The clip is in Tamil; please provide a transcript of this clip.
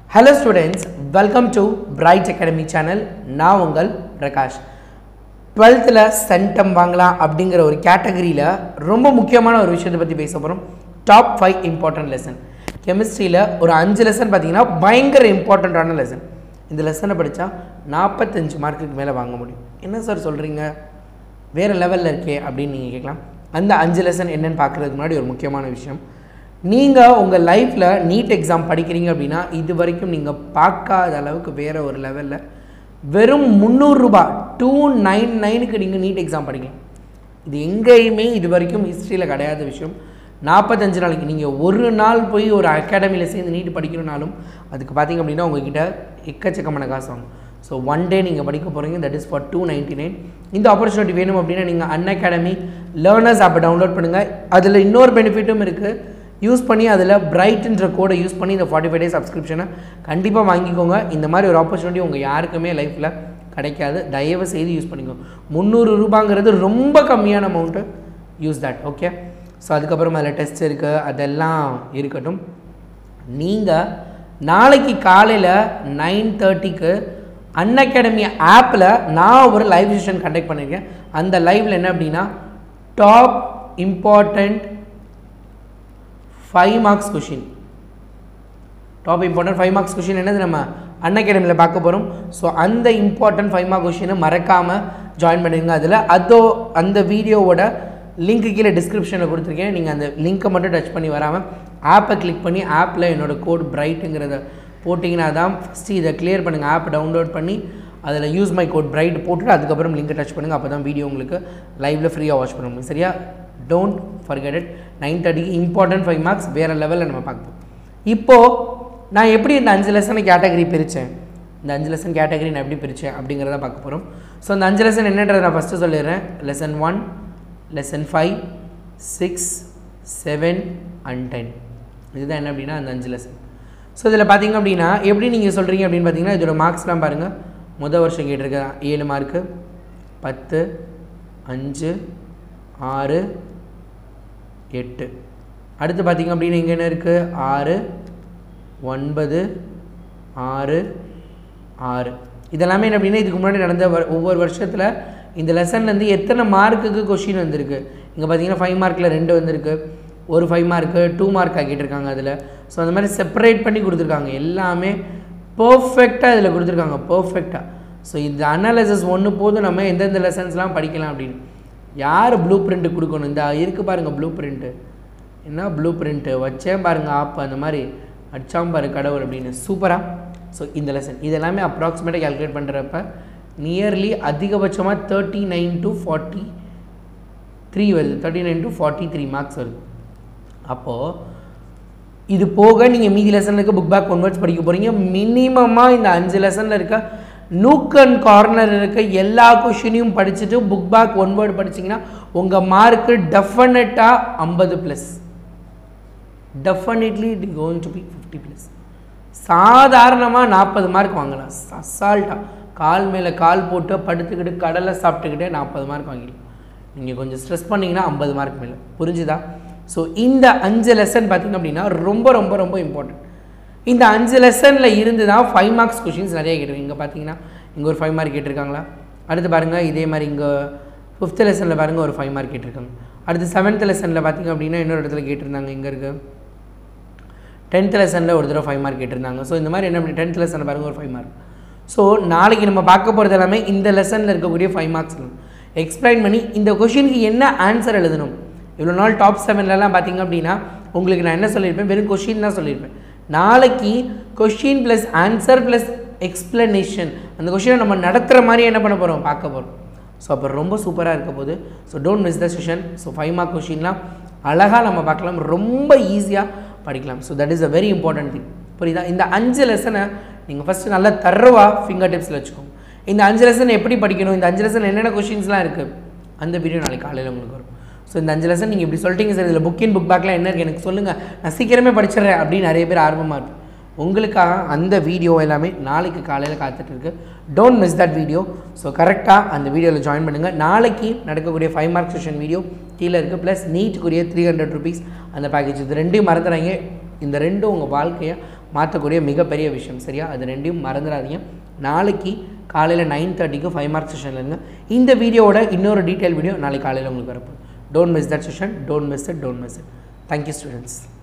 hello students welcome to bright academy channel நான் உங்கள் பிரகாஷ் டுவெல்த்தில் சென்டம் வாங்கலாம் அப்படிங்கிற ஒரு கேட்டகரியில் ரொம்ப முக்கியமான ஒரு விஷயத்தை பற்றி பேச போகிறோம் டாப் ஃபைவ் இம்பார்ட்டன்ட் லெசன் கெமிஸ்ட்ரியில் ஒரு அஞ்சு லெசன் பார்த்தீங்கன்னா பயங்கர இம்பார்ட்டண்ட்டான லெசன் இந்த லெசனை படித்தா நாற்பத்தஞ்சு மார்க்குக்கு மேலே வாங்க முடியும் என்ன சார் சொல்கிறீங்க வேறு லெவலில் இருக்கே அப்படின்னு நீங்கள் கேட்கலாம் அந்த அஞ்சு லெசன் என்னன்னு பார்க்குறதுக்கு முன்னாடி ஒரு முக்கியமான விஷயம் நீங்கள் உங்கள் லைஃப்பில் நீட் எக்ஸாம் படிக்கிறீங்க அப்படின்னா இது வரைக்கும் நீங்கள் பார்க்காத அளவுக்கு வேறு ஒரு லெவலில் வெறும் முந்நூறுரூபா டூ நைன் நைனுக்கு நீங்கள் நீட் எக்ஸாம் படிக்கலாம் இது எங்கேயுமே இது வரைக்கும் ஹிஸ்ட்ரியில் கிடையாத விஷயம் நாற்பத்தஞ்சு நாளைக்கு நீங்கள் ஒரு நாள் போய் ஒரு அகாடமியில் சேர்ந்து நீட் படிக்கணும்னாலும் அதுக்கு பார்த்தீங்க அப்படின்னா உங்ககிட்ட எக்கச்சக்கமான காசு வாங்கும் ஸோ ஒன் டே நீங்கள் படிக்க போகிறீங்க that is for two ninety nine இந்த ஆப்பர்ச்சுனிட்டி வேணும் அப்படின்னா நீங்கள் அன் அகாடமி லேர்னர்ஸ் ஆப்பை டவுன்லோட் பண்ணுங்கள் அதில் இன்னொரு பெனிஃபிட்டும் இருக்குது யூஸ் பண்ணி அதில் பிரைட்ன்ற கோடை யூஸ் பண்ணி இந்த ஃபார்ட்டி ஃபைவ் டேஸ் சப்ஸ்கிரிப்ஷனை கண்டிப்பாக வாங்கிக்கோங்க இந்த மாதிரி ஒரு ஆப்பர்ச்சுனிட்டி உங்கள் யாருக்குமே லைஃப்பில் கிடைக்காது தயவு செய்து யூஸ் பண்ணிக்கோங்க முந்நூறு ரூபாங்கிறது ரொம்ப கம்மியான amount use that okay so அதுக்கப்புறம் அதில் டெஸ்ட் இருக்குது அதெல்லாம் இருக்கட்டும் நீங்கள் நாளைக்கு காலையில் நைன் தேர்ட்டிக்கு அன் அகாடமி ஆப்பில் நான் ஒரு லைவ் செஷன் கண்டக்ட் பண்ணியிருக்கேன் அந்த லைவில் என்ன அப்படின்னா top important five marks question top important five marks question என்னது நம்ம அன் அகாடமியில் பார்க்க போகிறோம் ஸோ அந்த இம்பார்ட்டன்ட் ஃபைவ் மார்க் கொஷினை மறக்காமல் ஜாயின் பண்ணிடுங்க அதில் அதோ அந்த வீடியோவோட லிங்க் கீழே டிஸ்கிரிப்ஷனில் கொடுத்துருக்கேன் நீங்கள் அந்த லிங்க்கை மட்டும் டச் பண்ணி வராமல் ஆப்பை கிளிக் பண்ணி ஆப்பில் என்னோட கோட் பிரைட்டுங்கிறத போட்டிங்கன்னா தான் ஃபஸ்ட்டு இதை கிளியர் பண்ணுங்கள் ஆப் டவுன்லோட் பண்ணி அதில் யூஸ் மை கோட் பிரைட் போட்டுட்டு அதுக்கப்புறம் லிங்கை டச் பண்ணுங்கள் அப்போ தான் வீடியோ உங்களுக்கு லைவில் ஃப்ரீயாக வாட்ச் பண்ண முடியும் சரியா டோன்ட் ஃபர்கெட் இட் நைன் தேர்ட்டிக்கு இம்பார்ட்டன்ட் ஃபைவ் மார்க்ஸ் வேறு லெவலில் நம்ம பார்ப்போம் இப்போது நான் எப்படி இந்த அஞ்சு லெசனை கேட்டகரி பிரித்தேன் இந்த அஞ்சு லெசன் கேட்டகரி நான் எப்படி பிரித்தேன் அப்படிங்கிறத பார்க்க போகிறோம் ஸோ அந்த அஞ்சு லெசன் என்னன்றதை நான் ஃபஸ்ட்டு சொல்லிடுறேன் lesson one lesson five six seven and ten இதுதான் என்ன அப்படின்னா அந்த அஞ்சு லெசன் ஸோ இதில் பார்த்தீங்க அப்படின்னா எப்படி நீங்கள் சொல்கிறீங்க அப்படின்னு பார்த்தீங்கன்னா இதோட மார்க்ஸ்லாம் பாருங்கள் முதல் வருஷம் கேட்டிருக்க ஏழு மார்க்கு பத்து அஞ்சு ஆறு எட்டு அடுத்து பார்த்தீங்க அப்படின்னா இங்கே என்ன இருக்குது ஆறு ஒன்பது ஆறு ஆறு இதெல்லாமே என்ன அப்படின்னா இதுக்கு முன்னாடி நடந்த வ- ஒவ்வொரு வருஷத்தில் இந்த லெசன்லேருந்து எத்தனை மார்க்குக்கு கொஷின் வந்திருக்கு இங்கே பார்த்தீங்கன்னா ஃபைவ் மார்க்கில் ரெண்டு வந்திருக்கு ஒரு ஃபைவ் மார்க்கு டூ மார்க் ஆக்கிட்டிருக்காங்க அதில் ஸோ அந்த மாதிரி செப்பரேட் பண்ணி கொடுத்துருக்காங்க எல்லாமே பர்ஃபெக்டாக இதில் கொடுத்துருக்காங்க பர்ஃபெக்டாக ஸோ இந்த அனாலிசிஸ் ஒன்று போதும் நம்ம எந்தெந்த லெசன்ஸ்லாம் படிக்கலாம் அப்படின்னு யார் ப்ளூ பிரிண்ட்டு கொடுக்கணும் இந்த இருக்குது பாருங்கள் ப்ளூ பிரிண்ட்டு என்ன ப்ளூ பிரிண்ட்டு வச்சேன் பாருங்கள் ஆப் அந்த மாதிரி அடிச்சாம் பாரு கடவுள் அப்படின்னு சூப்பராக ஸோ இந்த லெசன் இது எல்லாமே அப்ராக்சிமேட்டாக கால்குலேட் பண்ணுறப்ப நியர்லி அதிகபட்சமாக thirty nine to forty three வருது thirty nine to forty three marks வருது அப்போது இது போக நீங்கள் மீதி லெசனில் இருக்க புக் பேக் ஒன்வர்ட்ஸ் படிக்க போகிறீங்க மினிமமாக இந்த அஞ்சு லெசனில் இருக்க நூக் அண்ட் கார்னர் இருக்க எல்லா கொஷினையும் படிச்சுட்டு புக் பேக் ஒன் வேர்டு படிச்சீங்கன்னா உங்கள் மார்க்கு டெஃபினட்டாக ஐம்பது plus definitely it going to be fifty plus சாதாரணமாக நாற்பது மார்க் வாங்கலாம் அசால்ட்டாக கால் மேலே கால் போட்டு படுத்துக்கிட்டு கடலை சாப்பிட்டுக்கிட்டே நாற்பது மார்க் வாங்கிடலாம் நீங்கள் கொஞ்சம் ஸ்ட்ரெஸ் பண்ணிங்கன்னா ஐம்பது மார்க் மேலே புரிஞ்சுதா ஸோ இந்த அஞ்சு லெசன் பார்த்தீங்க அப்படின்னா ரொம்ப ரொம்ப ரொம்ப இம்பார்ட்டன்ட் இந்த அஞ்சு லெசனில் இருந்து தான் ஃபைவ் மார்க்ஸ் கொஷின்ஸ் நிறைய கேட்டிருக்கீங்க இங்கே பார்த்தீங்கன்னா இங்கே ஒரு ஃபைவ் மார்க் கேட்டிருக்காங்களா அடுத்து பாருங்கள் இதே மாதிரி இங்கே ஃபிஃப்த் லெசனில் பாருங்கள் ஒரு ஃபைவ் மார்க் கேட்டிருக்காங்க அடுத்து செவன்த் லெசனில் பார்த்தீங்க அப்படின்னா இன்னொரு இடத்துல கேட்டிருந்தாங்க இங்கே இருக்குது டென்த் லெசனில் ஒரு தடவை ஃபைவ் மார்க் கேட்டிருந்தாங்க ஸோ இந்த மாதிரி என்ன பண்ணி டென்த் லெசனில் பாருங்க ஒரு ஃபைவ் மார்க் ஸோ நாளைக்கு நம்ம பார்க்க போகிறது எல்லாமே இந்த லெசனில் இருக்கக்கூடிய ஃபைவ் மார்க்ஸ் எக்ஸ்பிளைன் பண்ணி இந்த கொஷினுக்கு என்ன ஆன்சர் எழுதணும் இவ்வளோ நாள் டாப் செவன்லலாம் பார்த்தீங்க அப்படின்னா உங்களுக்கு நான் என்ன சொல்லியிருப்பேன் வெறும் கொஷின் தான் சொல்லியிருப்பேன் நாளைக்கு question plus answer plus explanation அந்த கொஷினை நம்ம நடத்துகிற மாதிரி என்ன பண்ண போகிறோம் பார்க்க போகிறோம் ஸோ அப்போ ரொம்ப சூப்பராக இருக்க போகுது so don't miss the session so five mark கொஷின்லாம் அழகாக நம்ம பார்க்கலாம் ரொம்ப ஈஸியாக படிக்கலாம் so that is a very important thing புரியுதா இந்த அஞ்சு லெசனை நீங்கள் ஃபஸ்ட்டு நல்லா தரவாக ஃபிங்கர் டிப்ஸில் வச்சுக்கோங்க இந்த அஞ்சு லெசன் எப்படி படிக்கணும் இந்த அஞ்சு லெசன் என்னென்ன கொஷின்ஸ்லாம் இருக்குது அந்த வீடியோ நாளைக்கு காலையில் உங்களுக்கு வரும் ஸோ இந்த அஞ்சு லெசன் நீங்கள் இப்படி சொல்லிட்டீங்க சார் இதில் புக் இன் புக் பேக்லாம் என்ன இருக்குது எனக்கு சொல்லுங்கள் நான் சீக்கிரமே படிச்சிடுறேன் அப்படின்னு நிறைய பேர் ஆர்வமாக இருக்கும் உங்களுக்காக அந்த வீடியோ எல்லாமே நாளைக்கு காலையில் காத்துட்டு இருக்கு don't miss that video so கரெக்டாக அந்த வீடியோவில் ஜாயின் பண்ணுங்கள் நாளைக்கு நடக்கக்கூடிய ஃபைவ் மார்க் செஷன் வீடியோ கீழே இருக்குது ப்ளஸ் நீட்டுக்குரிய த்ரீ ஹண்ட்ரட் ருபீஸ் அந்த பேக்கேஜ் இது ரெண்டையும் மறந்துடாங்க இந்த ரெண்டும் உங்கள் வாழ்க்கையை மாற்றக்கூடிய மிகப்பெரிய விஷயம் சரியா அது ரெண்டையும் மறந்துடாதீங்க நாளைக்கு காலையில் நைன் தேர்ட்டிக்கு ஃபைவ் மார்க் செஷனில் இருங்க இந்த வீடியோவோட இன்னொரு டீட்டெயில் வீடியோ நாளைக்கு காலையில் உங்களுக்கு வரப்போம் don't miss that session don't miss it don't miss it thank you students